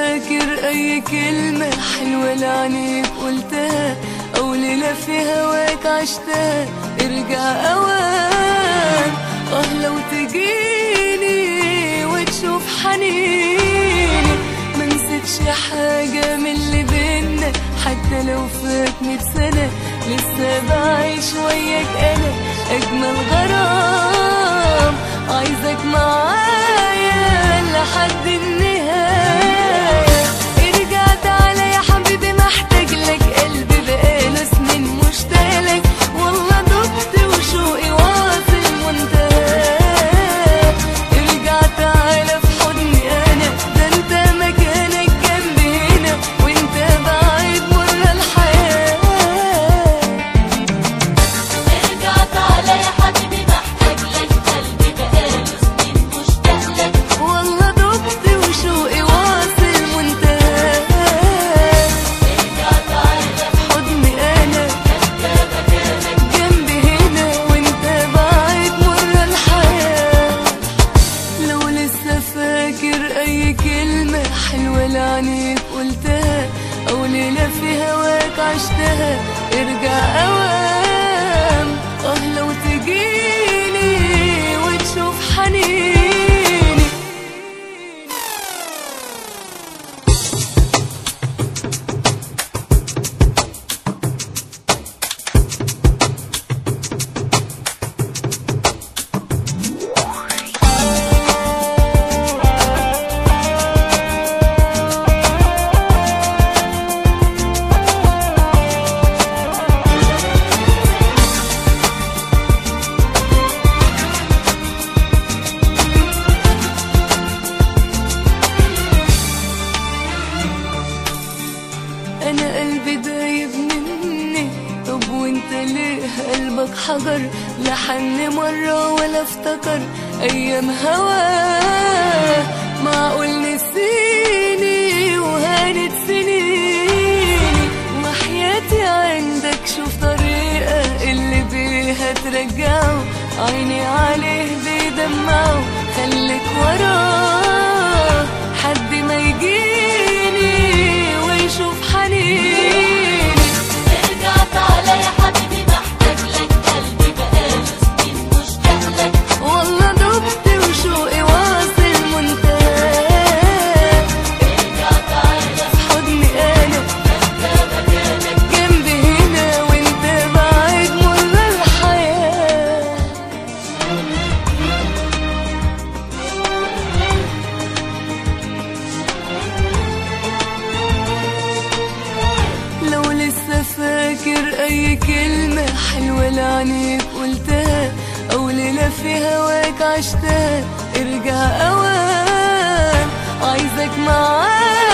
فاكر اي كلمة حلوة لعنيك قلتها او ليلة في هواك عشتها ارجع اوان اه لو تجيني وتشوف حنيني ما نسيتش حاجة من اللي بينا حتى لو فات مية سنة لسه بعيش وياك انا اجمل غرام عايزك معايا لحد النهاية ارجع تعالى يا حبيبي محتاج لك قلبي بقاله سنين مشتاق لك والله دبت وشوقي واصل منتهى ارجع تعالى في حضني انا ده انت مكانك جنبي هنا وانت بعيد مر الحياه ارجع تعالى يا حبيبي محتاج لك قلبي بقاله سنين مشتاق لك والله دبت وشوقي واصل منتهى ارجع تعالى حضني انا انت مكانك جنبي هنا وانت بعيد مر الحياة لو لسه فاكر اي كلمة حلوة لعنيك قلتها او ليلة في هواك عشتها ارجع اوام اه لو تجيني وتشوف حنيني انا قلبي دايب مني طب وانت ليه قلبك حجر لا حن مرة ولا افتكر ايام هواه معقول نسيني وهانت سنيني وحياتي عندك شوف طريقة اللي بيها ترجعه عيني عليه بيدمعه خليك وراه حد ما يجيني ويشوف حنيني ارجع تعالى يا حبيبي محتاج لك قلبي بقاله سنين مشتاق لك والله دبت وشوقي واصل منتهى ارجع تعالى حضني انا انت مكانك جنبي هنا وانت بعيد مر الحياه لو لسه فاكر اي كلمة حلوة لعنيك قلتها او ليلة في هواك عشتها ارجع اوان عايزك معايا